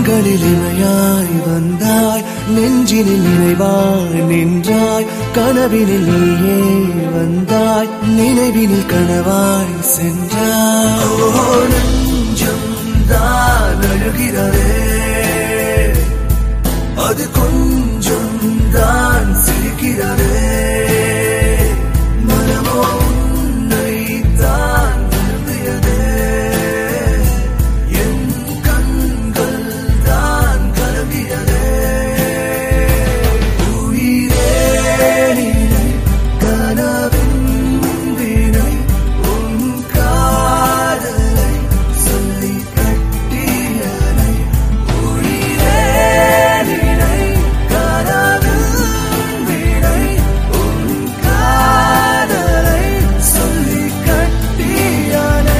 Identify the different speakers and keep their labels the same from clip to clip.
Speaker 1: கண்களில் இமையாய் வந்தாய் நெஞ்சினில் நிறைவாய் நின்றாய் கனவினில் நீயே வந்தாய் நினைவினில் கனவாய் சென்றாய் ஓ, நெஞ்சம் தான் அழுகிறதே அது கொஞ்சம் தான் சிரிக்கிறதே மனமோ உன்னை தான் விரும்பியதே என் கண்கள் தான் கலங்கியதே உயிரே நீனை கனவின் வினை உன் காதலை சொல்லி கட்டியனை உயிரே நீனை கனவின் வினை உன் காதலை சொல்லி கட்டியனை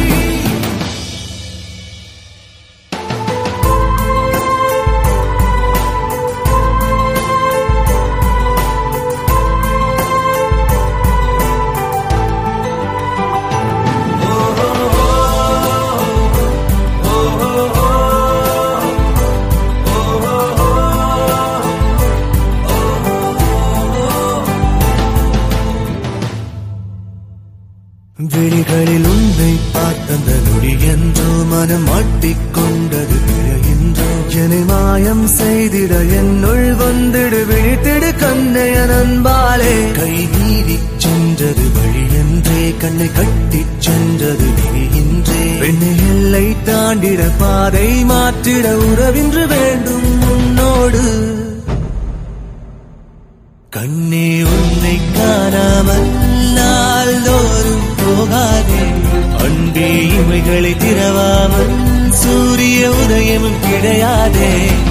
Speaker 1: விழிகளில் உன்னை பார்த்தந்த நொடி என்றோ மனம் மாட்டிக்கொண்டது என்றோ என்னை மாயம் செய்திட என்னுள் வந்துடு விழித்திடு கண்ணைய நண்பாலே கை நீடி சென்றது வழி என்றே கண்ணை கட்டிச் சென்றது விழியின்றே பெண்ணை எல்லை தாண்டிட பாதை மாற்றிட உறவின்று வேண்டும் உன்னோடு கண்ணே உன்னை காணாமல் நாள்தோறும் போகாதே அன்பே இமைகளை திறவாமல் சூரிய உதயமும் கிடையாதே